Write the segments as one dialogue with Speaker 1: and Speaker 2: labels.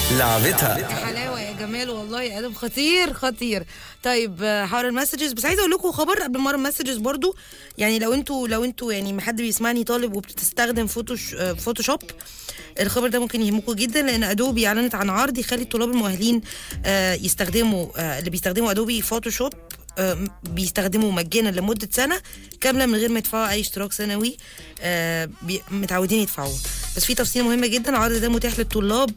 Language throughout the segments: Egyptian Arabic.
Speaker 1: لعبتها
Speaker 2: حلاوه يا جمال والله يا ادم خطير خطير طيب آه، حوار المسجز بس عايزه اقول لكم خبر قبل ما المسجز برضو يعني لو انتوا لو انتوا يعني ما حد بيسمعني طالب وبتستخدم فوتوش آه، فوتوشوب الخبر ده ممكن يهمكم جدا لان ادوبي اعلنت عن عرض يخلي الطلاب المؤهلين آه، يستخدموا آه، اللي بيستخدموا ادوبي فوتوشوب آه، بيستخدموا مجانا لمده سنه كامله من غير ما يدفعوا اي اشتراك سنوي آه، بي- متعودين يدفعوه بس في تفصيله مهمه جدا العرض ده متاح للطلاب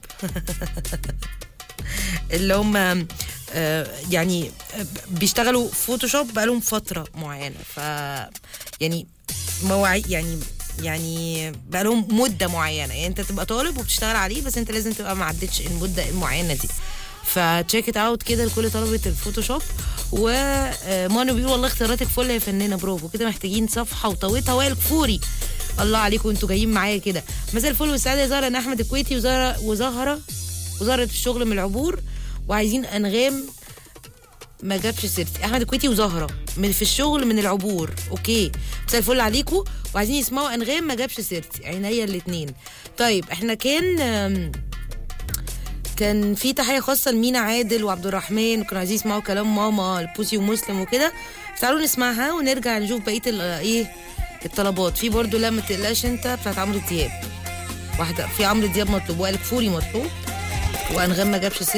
Speaker 2: اللي هم آه، يعني آه، بيشتغلوا فوتوشوب بقالهم فتره معينه ف يعني مواعيد يعني يعني بقالهم مده معينه يعني انت تبقى طالب وبتشتغل عليه بس انت لازم تبقى ما عدتش المده المعينه دي فتشيك ات اوت كده لكل طلبه الفوتوشوب ومانو بيقول والله اختياراتك فل يا فنانه برافو كده محتاجين صفحه وطويتها وائل كفوري الله عليكم انتوا جايين معايا كده مساء الفل والسعاده يا زهره انا احمد الكويتي وزهره وزهره وزهره الشغل من العبور وعايزين انغام ما جابش سيرتي احمد الكويتي وزهره من في الشغل من العبور اوكي مساء الفل عليكم وعايزين يسمعوا انغام ما جابش سيرتي عينيا الاثنين طيب احنا كان آم، كان في تحيه خاصه لمينا عادل وعبد الرحمن وكانوا عايزين يسمعوا كلام ماما البوسي ومسلم وكده تعالوا نسمعها ونرجع نشوف بقيه ال- ايه الطلبات في برضو لا ما تقلقش انت بتاعت عمرو دياب واحده في عمرو دياب مطلوب وائل كفوري مطلوب وانغام ما جابش سيرتي